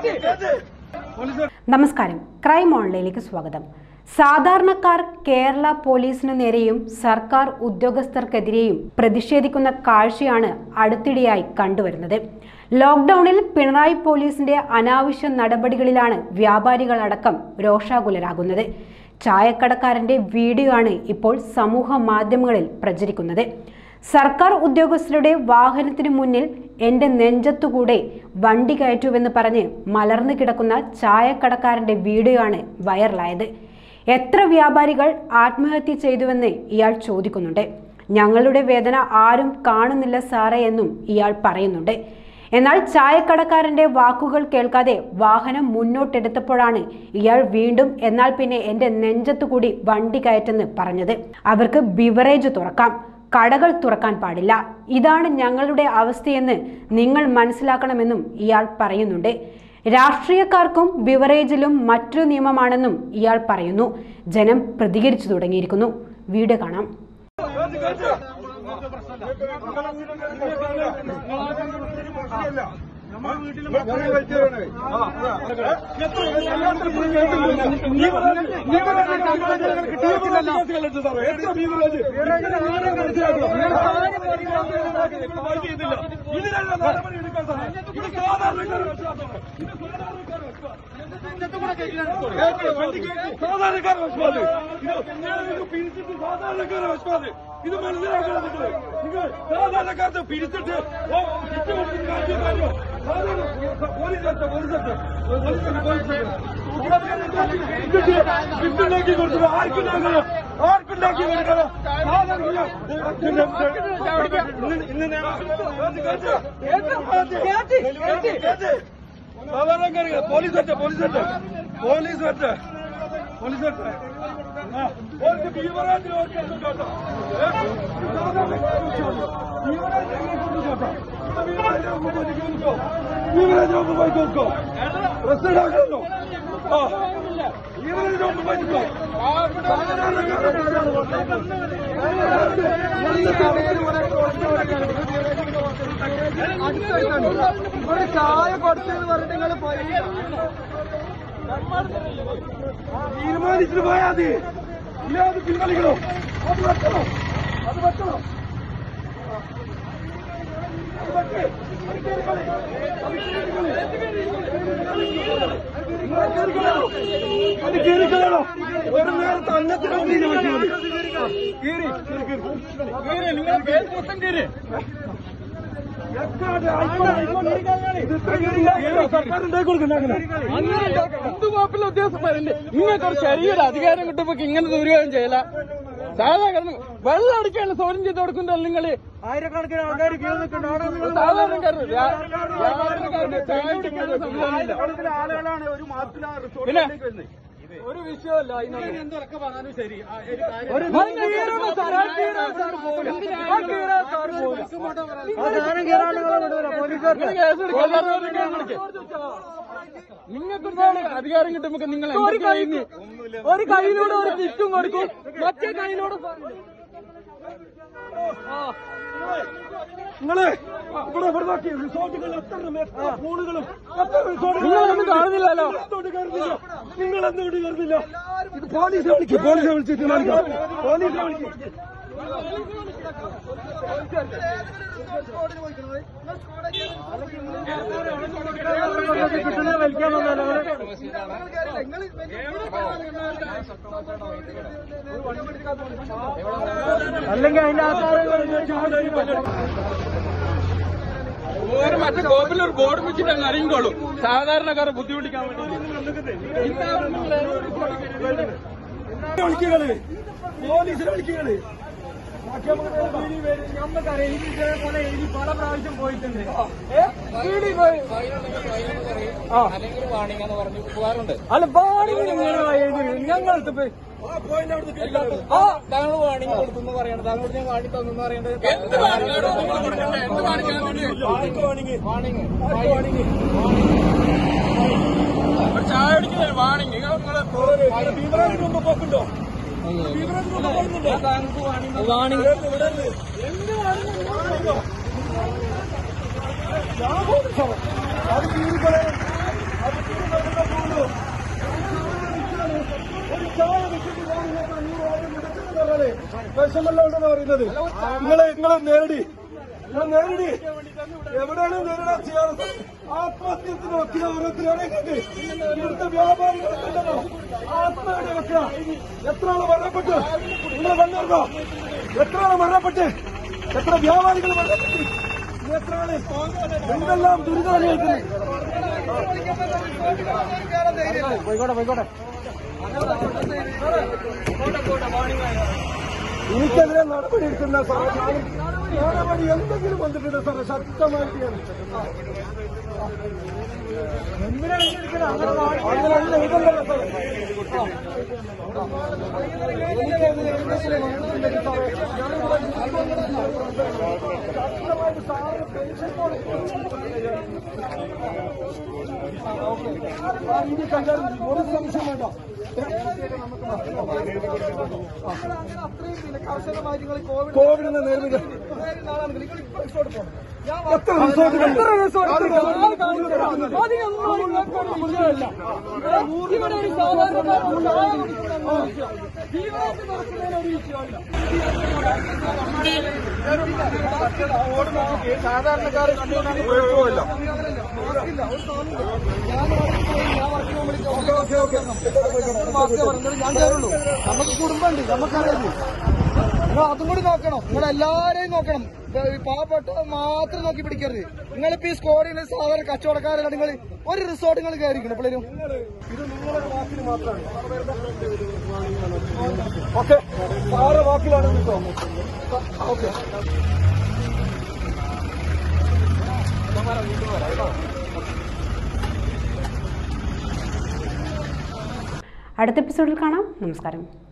നമസ്കാരം ക്രൈം ഓൺലൈനിലേക്ക് സ്വാഗതം സാധാരണക്കാർ കേരള പോലീസിനു നേരെയും സർക്കാർ ഉദ്യോഗസ്ഥർക്കെതിരെയും പ്രതിഷേധിക്കുന്ന കാഴ്ചയാണ് അടുത്തിടെയായി കണ്ടുവരുന്നത് ലോക്ക്ഡൌണിൽ പിണറായി പോലീസിന്റെ അനാവശ്യ നടപടികളിലാണ് വ്യാപാരികളടക്കം രോഷാകുലരാകുന്നത് ചായക്കടക്കാരന്റെ വീഡിയോ ആണ് ഇപ്പോൾ സമൂഹ മാധ്യമങ്ങളിൽ പ്രചരിക്കുന്നത് സർക്കാർ ഉദ്യോഗസ്ഥരുടെ വാഹനത്തിനു മുന്നിൽ എന്റെ നെഞ്ചത്തുകൂടെ വണ്ടി കയറ്റുവെന്ന് പറഞ്ഞ് മലർന്നു കിടക്കുന്ന ചായക്കടക്കാരന്റെ വീഡിയോ ആണ് വൈറലായത് എത്ര വ്യാപാരികൾ ആത്മഹത്യ ചെയ്തുവെന്ന് ഇയാൾ ചോദിക്കുന്നുണ്ട് ഞങ്ങളുടെ വേദന ആരും കാണുന്നില്ല സാറേ എന്നും ഇയാൾ പറയുന്നുണ്ട് എന്നാൽ ചായക്കടക്കാരന്റെ വാക്കുകൾ കേൾക്കാതെ വാഹനം മുന്നോട്ടെടുത്തപ്പോഴാണ് ഇയാൾ വീണ്ടും എന്നാൽ പിന്നെ എന്റെ നെഞ്ചത്തുകൂടി വണ്ടി കയറ്റെന്ന് പറഞ്ഞത് അവർക്ക് ബിവറേജ് തുറക്കാം കടകൾ തുറക്കാൻ പാടില്ല ഇതാണ് ഞങ്ങളുടെ അവസ്ഥയെന്ന് നിങ്ങൾ മനസ്സിലാക്കണമെന്നും ഇയാൾ പറയുന്നുണ്ട് രാഷ്ട്രീയക്കാർക്കും ബിവറേജിലും മറ്റൊരു നിയമമാണെന്നും ഇയാൾ പറയുന്നു ജനം പ്രതികരിച്ചു തുടങ്ങിയിരിക്കുന്നു വീഡിയോ കാണാം ഇത് മനസ്സിലാക്കണം നിങ്ങൾ നിങ്ങൾ സാധാരണക്കാർക്ക് പിരിച്ചിട്ട് ഓ, ചുറ്റി കൊടുത്തിട്ട് കാര്യം കാര്യം. സാധാരണ പോലീസ് വെച്ച, പോലീസ് വെച്ച, പോലീസ് വെച്ച, പോലീസ് വെച്ച. പിന്നുണ്ടാക്കി കൊടുത്തിട്ട് ആർക്കുണ്ടാക്കണം ആർക്കുണ്ടാക്കി കൊടുക്കണം സാധാരണ ഇന്ന് ഇന്ന് ഞാൻ സാധാരണക്കാർക്ക് പോലീസ് വെച്ച പോലീസ് വെച്ച പോലീസ് വെച്ച പോലീസ് വെച്ച ആ, ഓർക്ക് ഭീമരാജ് ഓർക്ക് എന്തും കേട്ടോ ഏ? ഭീമരാജ് ഓർക്ക് കേട്ടോ ഭീമരാജ് ഓർക്ക് പോയി കേൾക്കോ ഭീമരാജ് ഓർക്ക് പോയി കേൾക്കോ പ്രസ് ഇടാക്കണല്ലോ ആ ഭീമരാജ് ഓർക്ക് പോയി കേൾക്കോ ഒരു ചായ കൊടുത്തെന്ന് പറഞ്ഞിട്ട് നിങ്ങൾ പോയി തീരുമാനിച്ചിട്ട് പോയാൽ മതി ഇല്ലാതെ പിൻവലിക്കണോ അത് വെക്കണോ അത് വെക്കണോ അത് വെക്ക്. അത് കേറിക്കളി. അത് കേറിക്കളി. നിങ്ങൾ കേറിക്കളയണോ? അത് കേറിക്കളയണോ? ഒരു നേരത്തെ അന്നത്തിന് തീരുമാനിച്ചാൽ മതി കീറി കീറി കീറി കീറി നിങ്ങൾ മൊത്തം കീറി എന്ത് കുഴപ്പമില്ല ഉദ്യോഗസ്ഥന്മാരുണ്ട് നിങ്ങൾക്ക് ഒരു ചെറിയൊരു അധികാരം കിട്ടുമ്പോ ഇങ്ങനെ ദുരുപയോഗം ചെയ്യല സാധാരണ വെള്ളം അടിക്കാനുള്ള സൗകര്യം ചെയ്ത് കൊടുക്കുന്നുണ്ടല്ലോ നിങ്ങള് ആയിരക്കണക്കിന് ആൾക്കാർ കീഴിൽ നിൽക്കുന്നുണ്ട് സാധാരണക്കാരന് വ്യാപാരക്കാരന് ചായ കുടിക്കാനുള്ള സംവിധാനമില്ല ആളുകളാണ് ഒരു മാസത്തിലാണ് പിന്നെ റിസോർട്ടിലേക്ക് വരുന്നത് ഒരു വിഷയമല്ല എന്തൊക്കെ പറഞ്ഞാലും ശരി നിങ്ങൾക്കൊരു അധികാരം കിട്ടുമ്പോ നിങ്ങൾ ഒരു കഴിഞ്ഞ് ഒരു കയ്യിലൂടെ ഒരു കിറ്റും കൊടുക്കും മറ്റേ കയ്യിലൂടെ നിങ്ങള് ഇവിടെ ഇവിടെ നോക്കി റിസോർട്ടുകൾ എത്ര എത്ര പൂളുകളും എത്ര റിസോർട്ടുകളും നിങ്ങളൊന്നും കാണുന്നില്ലല്ലോ. എന്തുകൊണ്ട് കയറുന്നില്ല നിങ്ങൾ എന്തുകൊണ്ട് കയറുന്നില്ല ഇത് പോലീസിനെ വിളിക്കും പോലീസിനെ വിളിച്ച് തീരുമാനിക്കാം പോലീസിനെ വിളിക്കും അല്ലെങ്കിൽ അതിന്റെ ഒരു മറ്റേ കോപ്പിൽ ഒരു ബോർഡ് വെച്ചിട്ട് അങ്ങ് അറിയിക്കോളൂ സാധാരണക്കാരെ ബുദ്ധിമുട്ടിക്കാൻ വേണ്ടി വിളിക്കുകള് പോലീസിനെ വിളിക്കുകള് നമുക്കറിയാം ഈ ഇതേപോലെ ഇനി പല പ്രാവശ്യം പോയിട്ടുണ്ട് അല്ല വാണിംഗ് ഞങ്ങൾ താങ്കൾ വാണിംഗ് കൊടുത്തു പറയണത് താങ്കളോട് ഞാൻ വാണി തന്നു പറയേണ്ടത് എന്ത് ചായ കുടിക്കുന്ന വാണിംഗ് ഭീമരാജിന് മുമ്പ് പോക്കുണ്ടോ ഭീമരാജിന് മുമ്പ് പോകുന്നുണ്ടോ വാണിംഗ് അത് തീരുകളെ അത് ഒരു ചായ വെച്ചിട്ട് ഞാൻ നിങ്ങൾക്ക് അഞ്ഞൂറ് ആയിരം മുടക്കുന്നു പറഞ്ഞാലേ വിഷമല്ല ഉണ്ടെന്ന് പറയുന്നത് നിങ്ങളെ നിങ്ങളെ നേരടി ഞാൻ നേരടി എവിടെയാണ് നേരിടാൻ ചെയ്യാറ് ആത്മഹത്യത്തിന് വക്കില ഓരോരുത്തരും അറിയുന്നത് ഇവിടുത്തെ വ്യാപാരികളുണ്ടല്ലോ ആത്മഹത്യ വെക്കുക എത്ര ആള് മരണപ്പെട്ടു നിങ്ങൾ കണ്ടോ എത്ര ആള് മരണപ്പെട്ട് എത്ര വ്യാപാരികൾ മരണപ്പെട്ടു ഇനി എത്ര ആള് എന്തെല്ലാം ദുരിതം അനുഭവിക്കുന്നു എനിക്കെതിരെ നടപടി എടുക്കുന്ന സാറേ ഞാൻ നടപടി എന്തെങ്കിലും വന്നിട്ടുണ്ട് സാറേ ശക്തമായിട്ട് ഞാൻ അങ്ങനെയല്ല ഇതല്ലല്ലോ സാറേ എനിക്കെതിരെ എന്തെങ്കിലും വന്നിട്ടുണ്ടെങ്കിൽ സാറേ ഞാനിവിടെ ശക്തമായിട്ട് സാറിന് പെൻഷൻ ഇനി കണ്ടാലും ഒരു സംശയം വേണ്ട കോവിഡിനെ നേരിടുക എത്ര റിസോർട്ടുകൾ ഇവിടെ ഒരു സാധാരണക്കാരെ കണ്ടുകൊണ്ടാണ് കുഴപ്പമില്ല ഞാൻ കയറുള്ളൂ നമുക്ക് കുടുംബമുണ്ട് നമുക്കറിയാം നിങ്ങൾ അതും കൂടി നോക്കണം നിങ്ങൾ എല്ലാരെയും നോക്കണം ഈ പാവപ്പെട്ട മാത്രം നോക്കി പിടിക്കരുത് നിങ്ങളിപ്പോ ഈ സ്കോഡിന് സാധാരണ കച്ചവടക്കാരല്ല നിങ്ങൾ ഒരു റിസോർട്ട് നിങ്ങൾ കയറിക്കണം പിള്ളേരും ഇത് നിങ്ങളുടെ വാക്കിന് മാത്രമാണ് ഓക്കെ സാറ് വാക്കിലാണ് കേട്ടോ ഓക്കെ അടുത്ത എപ്പിസോഡിൽ കാണാം നമസ്കാരം